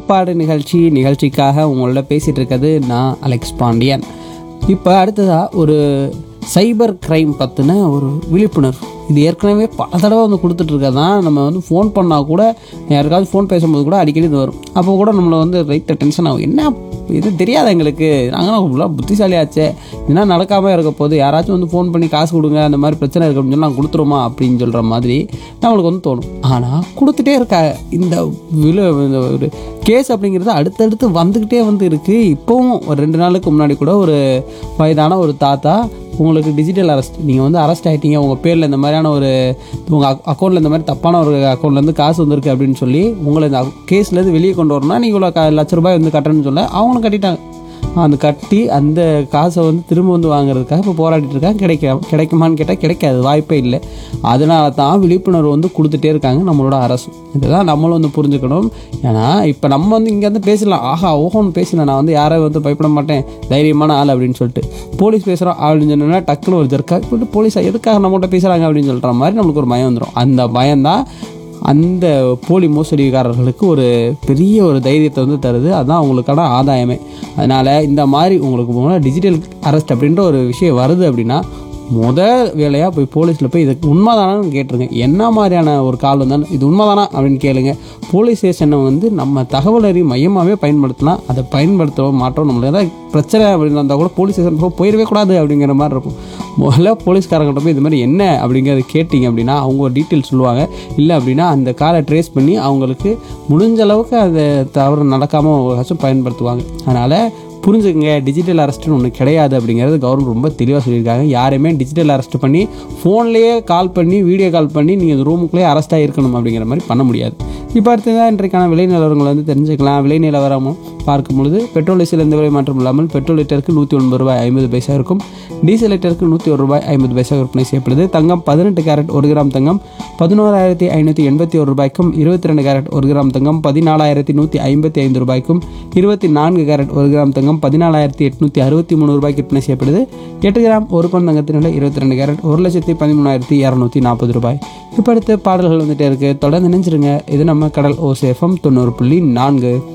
துள்ளுப்பாடு நிகழ்ச்சி நிகழ்ச்சிக்காக உங்களோட பேசிகிட்டு இருக்கிறது நான் அலெக்ஸ் பாண்டியன் இப்போ அடுத்ததாக ஒரு சைபர் கிரைம் பற்றின ஒரு விழிப்புணர்வு இது ஏற்கனவே பல தடவை வந்து கொடுத்துட்ருக்கதான் நம்ம வந்து ஃபோன் பண்ணால் கூட யாருக்காவது ஃபோன் பேசும்போது கூட அடிக்கடி இது வரும் அப்போ கூட நம்மளை வந்து ரைட்டாக டென்ஷன் ஆகும் என்ன இது தெரியாது எங்களுக்கு நாங்கள் இவ்வளோ புத்திசாலியாச்சே என்ன நடக்காமல் இருக்க போது யாராச்சும் வந்து ஃபோன் பண்ணி காசு கொடுங்க அந்த மாதிரி பிரச்சனை இருக்கு அப்படின்னு சொல்லி நாங்கள் கொடுத்துருமா அப்படின்னு சொல்கிற மாதிரி நம்மளுக்கு வந்து தோணும் ஆனால் கொடுத்துட்டே இருக்கா இந்த விழு இந்த ஒரு கேஸ் அப்படிங்கிறது அடுத்தடுத்து வந்துக்கிட்டே வந்து இருக்குது இப்போவும் ஒரு ரெண்டு நாளுக்கு முன்னாடி கூட ஒரு வயதான ஒரு தாத்தா உங்களுக்கு டிஜிட்டல் அரெஸ்ட் நீங்கள் வந்து அரெஸ்ட் ஆகிட்டீங்க உங்கள் பேரில் இந்த மாதிரியான ஒரு உங்கள் அக்கௌண்ட்டில் இந்த மாதிரி தப்பான ஒரு அக்கௌண்ட்லேருந்து காசு வந்திருக்கு அப்படின்னு சொல்லி உங்களை இந்த கேஸ்லேருந்து வெளியே கொண்டு வரணும்னா நீங்கள் இவ்வளோ க லட்ச ரூபாய் வந்து கட்டணும்னு சொல்ல அவங்களும் கட்டிட்டாங்க அந்த கட்டி அந்த காசை வந்து திரும்ப வந்து வாங்குறதுக்காக இப்போ போராடிட்டு இருக்காங்க கிடைக்க கிடைக்குமான்னு கேட்டால் கிடைக்காது வாய்ப்பே இல்லை அதனால தான் விழிப்புணர்வு வந்து கொடுத்துட்டே இருக்காங்க நம்மளோட அரசு இதுதான் நம்மளும் வந்து புரிஞ்சுக்கணும் ஏன்னா இப்போ நம்ம வந்து இங்கே வந்து பேசலாம் ஆஹா ஓஹோன்னு பேசலாம் நான் வந்து யாரை வந்து பயப்பட மாட்டேன் தைரியமான ஆள் அப்படின்னு சொல்லிட்டு போலீஸ் பேசுகிறோம் அப்படின்னு சொன்னோன்னா டக்குன்னு ஒரு ஜர்க்கா போட்டு போலீஸ் எதுக்காக நம்மகிட்ட பேசுகிறாங்க அப்படின்னு சொல்கிற மாதிரி நம்மளுக்கு ஒரு பயம் வந்துடும் அந்த பயம்தான் அந்த போலி மோசடிக்காரர்களுக்கு ஒரு பெரிய ஒரு தைரியத்தை வந்து தருது அதுதான் அவங்களுக்கான ஆதாயமே அதனால் இந்த மாதிரி உங்களுக்கு டிஜிட்டல் அரெஸ்ட் அப்படின்ற ஒரு விஷயம் வருது அப்படின்னா முத வேலையாக போய் போலீஸில் போய் இதுக்கு உண்மைதானான்னு கேட்டுருங்க என்ன மாதிரியான ஒரு கால் வந்தாலும் இது உண்மைதானா அப்படின்னு கேளுங்க போலீஸ் ஸ்டேஷனை வந்து நம்ம தகவல் அறிவு மையமாகவே பயன்படுத்தலாம் அதை பயன்படுத்த மாட்டோம் நம்மளுக்கு ஏதாவது பிரச்சனை அப்படின்னு வந்தால் கூட போலீஸ் ஸ்டேஷன் போய் போயிடவே கூடாது அப்படிங்கிற மாதிரி இருக்கும் முதல்ல போலீஸ்காரங்கிட்ட போய் இது மாதிரி என்ன அப்படிங்கிறத கேட்டிங்க அப்படின்னா அவங்க ஒரு டீட்டெயில் சொல்லுவாங்க இல்லை அப்படின்னா அந்த காரை ட்ரேஸ் பண்ணி அவங்களுக்கு முடிஞ்ச அளவுக்கு அது தவறு நடக்காமல் அவங்களாச்சும் பயன்படுத்துவாங்க அதனால் புரிஞ்சுக்கங்க டிஜிட்டல் அரெஸ்ட்னு ஒன்று கிடையாது அப்படிங்கிறது கவர்மெண்ட் ரொம்ப தெளிவாக சொல்லியிருக்காங்க யாரையுமே டிஜிட்டல் அரெஸ்ட் பண்ணி ஃபோன்லேயே கால் பண்ணி வீடியோ கால் பண்ணி நீங்கள் ரூமுக்குள்ளேயே அரெஸ்ட் ஆகிருக்கணும் அப்படிங்கிற மாதிரி பண்ண முடியாது இப்போ அடுத்ததான் இன்றைக்கான விலை நிலவரங்களை வந்து தெரிஞ்சுக்கலாம் விலை நிலவரமும் பார்க்கும் பொழுது பெட்ரோல் டீசல் எந்த விலை மாற்றம் இல்லாமல் பெட்ரோல் லிட்டருக்கு நூற்றி ஒன்பது ரூபாய் ஐம்பது பைசா இருக்கும் டீசல் லிட்டருக்கு நூற்றி ஒரு ரூபாய் ஐம்பது பைசா விற்பனை செய்யப்படுது தங்கம் பதினெட்டு கேரட் ஒரு கிராம் தங்கம் பதினோராயிரத்தி ஐநூற்றி எண்பத்தி ஒரு ரூபாய்க்கும் இருபத்தி ரெண்டு கேரட் ஒரு கிராம் தங்கம் பதினாலாயிரத்தி நூற்றி ஐம்பத்தி ஐந்து ரூபாய்க்கும் இருபத்தி நான்கு கேரட் ஒரு கிராம் தங்கம் பதினாலாயிரத்தி எட்நூற்றி அறுபத்தி மூணு ரூபாய்க்கு விற்பனை செய்யப்படுது எட்டு கிராம் ஒரு பன் தங்கத்தின் விலை இருபத்தி ரெண்டு கேரட் ஒரு லட்சத்தி பதிமூணாயிரத்தி இரநூத்தி நாற்பது ரூபாய் இப்போ அடுத்த பாடல்கள் வந்துட்டே இருக்கு தொடர்ந்து நினைச்சிருங்க இது நம்ம கடல் ஓசேஃபம் தொண்ணூறு புள்ளி நான்கு